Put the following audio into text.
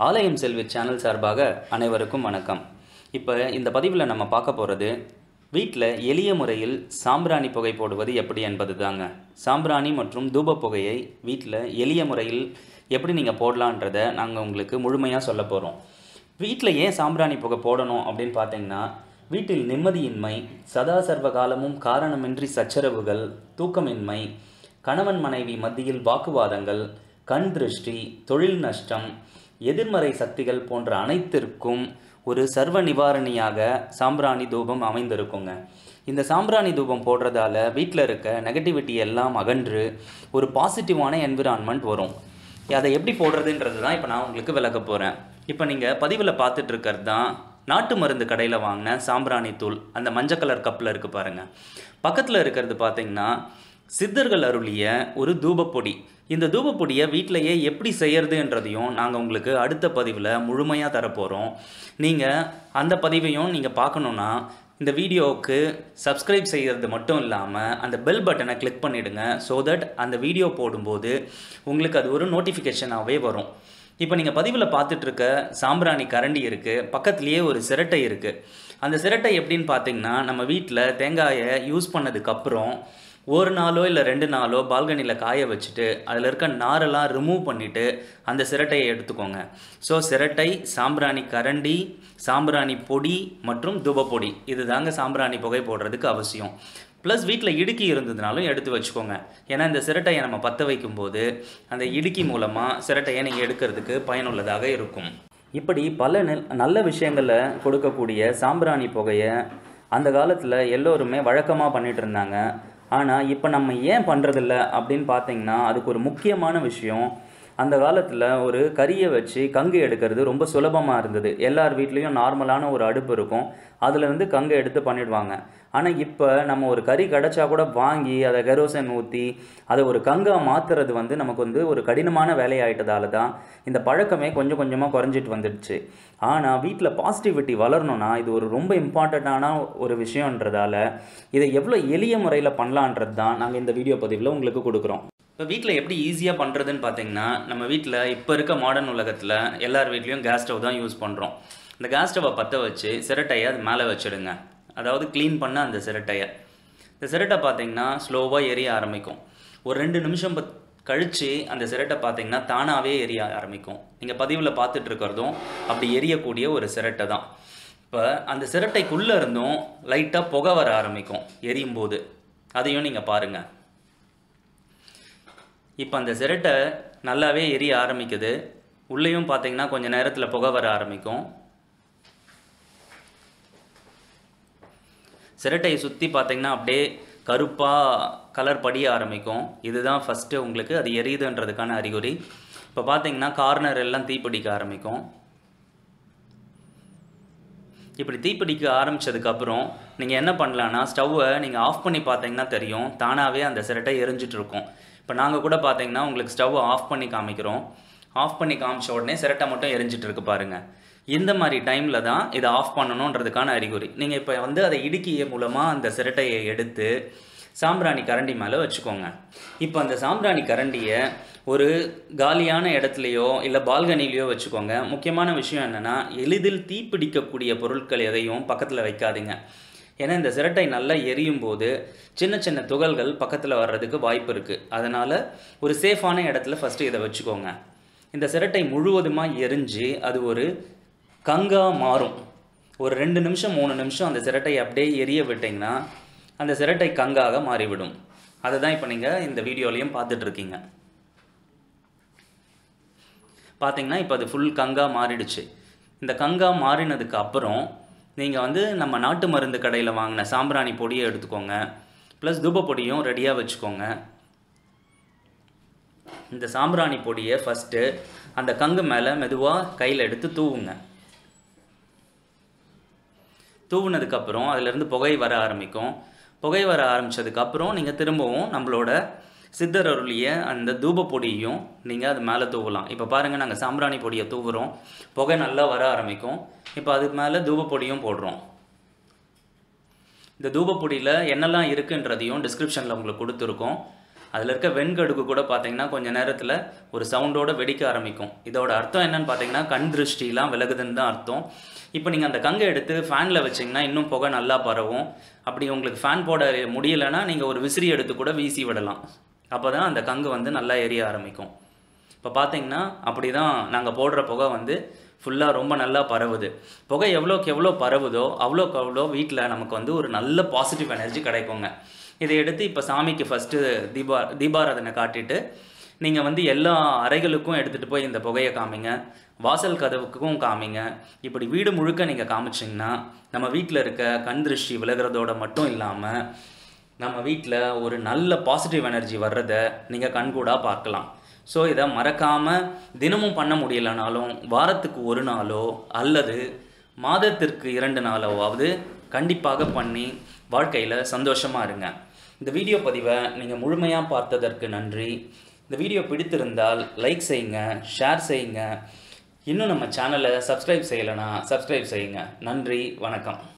ஆலயம் செல்வி சேனல் சார்பாக அனைவருக்கும் வணக்கம் இப்போ இந்த பதிவில் நம்ம பார்க்க போகிறது வீட்டில் எளிய முறையில் சாம்பிராணி புகை போடுவது எப்படி என்பது தாங்க சாம்பிராணி மற்றும் தூப புகையை வீட்டில் எளிய முறையில் எப்படி நீங்கள் போடலான்றதை நாங்கள் உங்களுக்கு முழுமையாக சொல்ல போகிறோம் வீட்டில் ஏன் சாம்பிராணி புகை போடணும் அப்படின்னு பார்த்தீங்கன்னா வீட்டில் நிம்மதியின்மை சதா சர்வ காலமும் காரணமின்றி சச்சரவுகள் தூக்கமின்மை கணவன் மனைவி மத்தியில் வாக்குவாதங்கள் கண் திருஷ்டி தொழில் நஷ்டம் எதிர்மறை சக்திகள் போன்ற அனைத்திற்கும் ஒரு சர்வ நிவாரணியாக சாம்பிராணி தூபம் அமைந்திருக்குங்க இந்த சாம்பிராணி தூபம் போடுறதால வீட்டில் இருக்க நெகட்டிவிட்டி எல்லாம் அகன்று ஒரு பாசிட்டிவான என்விரான்மெண்ட் வரும் அதை எப்படி போடுறதுன்றது தான் இப்போ நான் உங்களுக்கு விளக்க போகிறேன் இப்போ நீங்கள் பதிவில் பார்த்துட்டு இருக்கிறது தான் நாட்டு மருந்து கடையில் வாங்கின சாம்பிராணி தூள் அந்த மஞ்சள் கலர் கப்பில் இருக்குது பாருங்கள் பக்கத்தில் இருக்கிறது பார்த்தீங்கன்னா சித்தர்கள் அருளிய ஒரு தூபப்பொடி இந்த தூபப்பொடியை வீட்டிலையே எப்படி செய்யறதுன்றதையும் நாங்கள் உங்களுக்கு அடுத்த பதிவில் முழுமையாக தரப்போகிறோம் நீங்கள் அந்த பதிவையும் நீங்கள் பார்க்கணுன்னா இந்த வீடியோவுக்கு சப்ஸ்கிரைப் செய்கிறது மட்டும் இல்லாமல் அந்த பெல் பட்டனை கிளிக் பண்ணிவிடுங்க ஸோ தட் அந்த வீடியோ போடும்போது உங்களுக்கு அது ஒரு நோட்டிஃபிகேஷனாகவே வரும் இப்போ நீங்கள் பதிவில் பார்த்துட்ருக்க சாம்பிராணி கரண்டி இருக்குது பக்கத்துலேயே ஒரு சிரட்டை இருக்குது அந்த சிரட்டை எப்படின்னு பார்த்தீங்கன்னா நம்ம வீட்டில் தேங்காயை யூஸ் பண்ணதுக்கப்புறம் ஒரு நாளோ இல்லை ரெண்டு நாளோ பால்கனியில் காய வச்சுட்டு அதில் இருக்க நாரெல்லாம் ரிமூவ் பண்ணிவிட்டு அந்த சிரட்டையை எடுத்துக்கோங்க ஸோ சிரட்டை சாம்பிராணி கரண்டி சாம்பிராணி பொடி மற்றும் துபப்பொடி இது தாங்க சாம்பிராணி புகை போடுறதுக்கு அவசியம் ப்ளஸ் வீட்டில் இடுக்கி இருந்ததுனாலும் எடுத்து வச்சுக்கோங்க ஏன்னா இந்த சிரட்டையை நம்ம பற்ற வைக்கும்போது அந்த இடுக்கி மூலமாக சிரட்டையை நீங்கள் எடுக்கிறதுக்கு பயனுள்ளதாக இருக்கும் இப்படி பல நெல் நல்ல விஷயங்களை கொடுக்கக்கூடிய சாம்பிராணி புகையை அந்த காலத்தில் எல்லோருமே வழக்கமாக பண்ணிகிட்டு இருந்தாங்க ஆனால் இப்போ நம்ம ஏன் பண்ணுறதில்ல அப்படின்னு பார்த்தீங்கன்னா அதுக்கு ஒரு முக்கியமான விஷயம் அந்த காலத்தில் ஒரு கறியை வச்சு கங்கு எடுக்கிறது ரொம்ப சுலபமாக இருந்தது எல்லார் வீட்லேயும் நார்மலான ஒரு அடுப்பு இருக்கும் அதில் இருந்து கங்கை எடுத்து பண்ணிடுவாங்க ஆனால் இப்போ நம்ம ஒரு கறி கிடச்சா கூட வாங்கி அதை கெரோசன் ஊற்றி அதை ஒரு கங்கா மாற்றுறது வந்து நமக்கு வந்து ஒரு கடினமான வேலையாயிட்டதால தான் இந்த பழக்கமே கொஞ்சம் கொஞ்சமாக குறைஞ்சிட்டு வந்துடுச்சு ஆனால் வீட்டில் பாசிட்டிவிட்டி வளரணும்னா இது ஒரு ரொம்ப இம்பார்ட்டண்ட்டான ஒரு விஷயன்றதால இதை எவ்வளோ எளிய முறையில் பண்ணலான்றது தான் நாங்கள் இந்த வீடியோ பதிவில் உங்களுக்கு கொடுக்குறோம் இப்போ வீட்டில் எப்படி ஈஸியாக பண்ணுறதுன்னு பார்த்தீங்கன்னா நம்ம வீட்டில் இப்போ இருக்க மாடர்ன் உலகத்தில் எல்லார் வீட்லேயும் கேஸ் ஸ்டவ் தான் யூஸ் பண்ணுறோம் இந்த கேஸ் ஸ்டவ்வை பற்ற வச்சு சிரட்டையை அது மேலே வச்சுடுங்க அதாவது க்ளீன் பண்ண அந்த சிரட்டையை இந்த சிரட்டை பார்த்தீங்கன்னா ஸ்லோவாக எரிய ஆரம்பிக்கும் ஒரு ரெண்டு நிமிஷம் பத் கழித்து அந்த சிரட்டை பார்த்தீங்கன்னா தானாகவே எரிய ஆரம்பிக்கும் நீங்கள் பதிவில் பார்த்துட்டு இருக்கிறதும் அப்படி எரியக்கூடிய ஒரு சிரட்டை தான் இப்போ அந்த சிரட்டைக்குள்ளே இருந்தும் லைட்டாக புகை வர ஆரம்பிக்கும் எரியும் போது அதையும் நீங்கள் பாருங்கள் இப்போ அந்த சிரட்டை நல்லாவே எரிய ஆரம்பிக்குது உள்ளேயும் பார்த்தீங்கன்னா கொஞ்சம் நேரத்தில் புகை வர ஆரம்பிக்கும் சிரட்டையை சுற்றி பார்த்தீங்கன்னா அப்படியே கருப்பாக கலர் படிய ஆரம்பிக்கும் இதுதான் ஃபஸ்ட்டு உங்களுக்கு அது எரியுதுன்றதுக்கான அறிகுறி இப்போ பார்த்தீங்கன்னா கார்னர் எல்லாம் தீப்பிடிக்க ஆரம்பிக்கும் இப்படி தீப்பிடிக்க ஆரம்பித்ததுக்கப்புறம் நீங்கள் என்ன பண்ணலான்னா ஸ்டவ்வை நீங்கள் ஆஃப் பண்ணி பார்த்தீங்கன்னா தெரியும் தானாகவே அந்த சிரட்டை எரிஞ்சிட்டு இருக்கும் இப்போ நாங்கள் கூட பார்த்தீங்கன்னா உங்களுக்கு ஸ்டவ் ஆஃப் பண்ணி காமிக்கிறோம் ஆஃப் பண்ணி காமிச்ச உடனே சிரட்டை மட்டும் எரிஞ்சிட்டு இருக்கு பாருங்கள் இந்த மாதிரி டைமில் தான் இதை ஆஃப் பண்ணணுன்றதுக்கான அறிகுறி நீங்கள் இப்போ வந்து அதை இடுக்கிய மூலமாக அந்த சிரட்டையை எடுத்து சாம்பிராணி கரண்டி மேலே வச்சுக்கோங்க இப்போ அந்த சாம்பிராணி கரண்டியை ஒரு காலியான இடத்துலையோ இல்லை பால்கனிலையோ வச்சுக்கோங்க முக்கியமான விஷயம் என்னென்னா எளிதில் தீப்பிடிக்கக்கூடிய பொருட்கள் எதையும் பக்கத்தில் வைக்காதீங்க ஏன்னா இந்த சிரட்டை நல்லா எரியும் போது சின்ன சின்ன துகள்கள் பக்கத்தில் வர்றதுக்கு வாய்ப்பு இருக்குது அதனால் ஒரு சேஃபான இடத்துல ஃபஸ்ட்டு இதை வச்சுக்கோங்க இந்த சிரட்டை முழுவதுமாக எரிஞ்சு அது ஒரு கங்கா மாறும் ஒரு ரெண்டு நிமிஷம் மூணு நிமிஷம் அந்த சிரட்டை அப்படியே எரிய விட்டிங்கன்னா அந்த சிரட்டை கங்காக மாறிவிடும் அதை தான் இப்போ நீங்கள் இந்த வீடியோலையும் பார்த்துட்ருக்கீங்க பார்த்தீங்கன்னா இப்போ அது ஃபுல் கங்கா மாறிடுச்சு இந்த கங்கா மாறினதுக்கு அப்புறம் நீங்கள் வந்து நம்ம நாட்டு மருந்து கடையில் வாங்கின சாம்பிராணி பொடியை எடுத்துக்கோங்க ப்ளஸ் தூப பொடியும் ரெடியாக வச்சுக்கோங்க இந்த சாம்பிராணி பொடியை ஃபஸ்ட்டு அந்த கங்கு மேலே மெதுவாக கையில் எடுத்து தூவுங்க தூவுனதுக்கப்புறம் அதிலேருந்து புகை வர ஆரம்பிக்கும் புகை வர ஆரம்பித்ததுக்கப்புறம் நீங்கள் திரும்பவும் நம்மளோட சித்தர் அருளிய அந்த தூப பொடியையும் நீங்கள் அது மேலே தூவலாம் இப்போ பாருங்கள் நாங்கள் சாம்பிராணி பொடியை தூவுறோம் புகை நல்லா வர ஆரம்பிக்கும் இப்போ அதுக்கு மேலே தூப பொடியும் போடுறோம் இந்த தூப பொடியில் என்னெல்லாம் இருக்குன்றதையும் டிஸ்கிரிப்ஷனில் உங்களுக்கு கொடுத்துருக்கோம் அதில் இருக்க வெண்கடுகு கூட பார்த்தீங்கன்னா கொஞ்ச நேரத்தில் ஒரு சவுண்டோட வெடிக்க ஆரம்பிக்கும் இதோட அர்த்தம் என்னன்னு பார்த்தீங்கன்னா கண் திருஷ்டிலாம் விலகுதுன்னு தான் அர்த்தம் இப்போ நீங்கள் அந்த கங்கை எடுத்து ஃபேனில் வச்சிங்கன்னா இன்னும் புகை நல்லா பரவும் அப்படி உங்களுக்கு ஃபேன் போட முடியலைன்னா நீங்கள் ஒரு விசிறி எடுத்து கூட வீசி விடலாம் அப்போ தான் அந்த கங்கு வந்து நல்லா எரிய ஆரம்பிக்கும் இப்போ பார்த்தீங்கன்னா அப்படி தான் நாங்கள் போடுற புகை வந்து ஃபுல்லாக ரொம்ப நல்லா பரவுது புகை எவ்வளோக்கு எவ்வளோ பரவுதோ அவ்வளோக்கு அவ்வளோ வீட்டில் நமக்கு வந்து ஒரு நல்ல பாசிட்டிவ் எனர்ஜி கிடைக்குங்க இதை எடுத்து இப்போ சாமிக்கு ஃபஸ்ட்டு தீபா தீபாராதனை காட்டிட்டு நீங்கள் வந்து எல்லா அறைகளுக்கும் எடுத்துகிட்டு போய் இந்த புகையை காமிங்க வாசல் கதவுக்கும் காமிங்க இப்படி வீடு முழுக்க நீங்கள் காமிச்சிங்கன்னா நம்ம வீட்டில் இருக்க கண் திருஷ்டி விலகிறதோட மட்டும் இல்லாமல் நம்ம வீட்டில் ஒரு நல்ல பாசிட்டிவ் எனர்ஜி வர்றதை நீங்கள் கண்கூடாக பார்க்கலாம் ஸோ இதை மறக்காமல் தினமும் பண்ண முடியலனாலும் வாரத்துக்கு ஒரு நாளோ அல்லது மாதத்திற்கு இரண்டு நாளோவாவது கண்டிப்பாக பண்ணி வாழ்க்கையில் சந்தோஷமாக இருங்க இந்த வீடியோ பதிவை நீங்கள் முழுமையாக பார்த்ததற்கு நன்றி இந்த வீடியோ பிடித்திருந்தால் லைக் செய்யுங்க ஷேர் செய்யுங்க இன்னும் நம்ம சேனலை சப்ஸ்கிரைப் செய்யலைன்னா சப்ஸ்கிரைப் செய்யுங்க நன்றி வணக்கம்